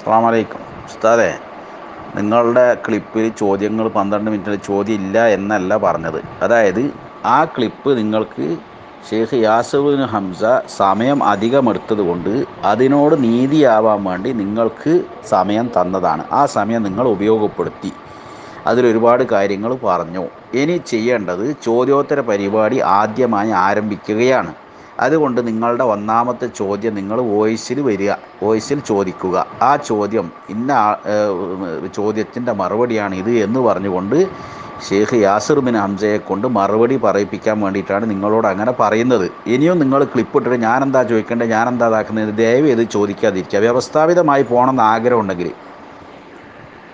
അസ്സാമലൈക്കും ഉസ്താദെ നിങ്ങളുടെ ക്ലിപ്പിൽ ചോദ്യങ്ങൾ പന്ത്രണ്ട് മിനിറ്റിൽ ചോദ്യം ഇല്ല എന്നല്ല പറഞ്ഞത് അതായത് ആ ക്ലിപ്പ് നിങ്ങൾക്ക് ഷെയ്ഖ് യാസബിൻ ഹംസ സമയം അധികമെടുത്തത് കൊണ്ട് അതിനോട് നീതിയാവാൻ വേണ്ടി നിങ്ങൾക്ക് സമയം തന്നതാണ് ആ സമയം നിങ്ങൾ ഉപയോഗപ്പെടുത്തി അതിലൊരുപാട് കാര്യങ്ങൾ പറഞ്ഞു ഇനി ചെയ്യേണ്ടത് ചോദ്യോത്തര പരിപാടി ആദ്യമായി ആരംഭിക്കുകയാണ് അതുകൊണ്ട് നിങ്ങളുടെ ഒന്നാമത്തെ ചോദ്യം നിങ്ങൾ വോയിസിൽ വരിക വോയിസിൽ ചോദിക്കുക ആ ചോദ്യം ഇന്ന ചോദ്യത്തിൻ്റെ മറുപടിയാണ് ഇത് എന്ന് പറഞ്ഞുകൊണ്ട് ഷെയ്ഖ് യാസിർ ബിൻ ഹംസയെ കൊണ്ട് മറുപടി പറയിപ്പിക്കാൻ വേണ്ടിയിട്ടാണ് നിങ്ങളോട് അങ്ങനെ പറയുന്നത് ഇനിയും നിങ്ങൾ ക്ലിപ്പ് ഇട്ടിട്ട് ഞാനെന്താ ചോദിക്കേണ്ടത് ഞാനെന്താ ഇതാക്കുന്നത് ദയവ് ചെയ്ത് ചോദിക്കാതിരിക്കുക വ്യവസ്ഥാപിതമായി പോകണമെന്ന് ആഗ്രഹം ഉണ്ടെങ്കിൽ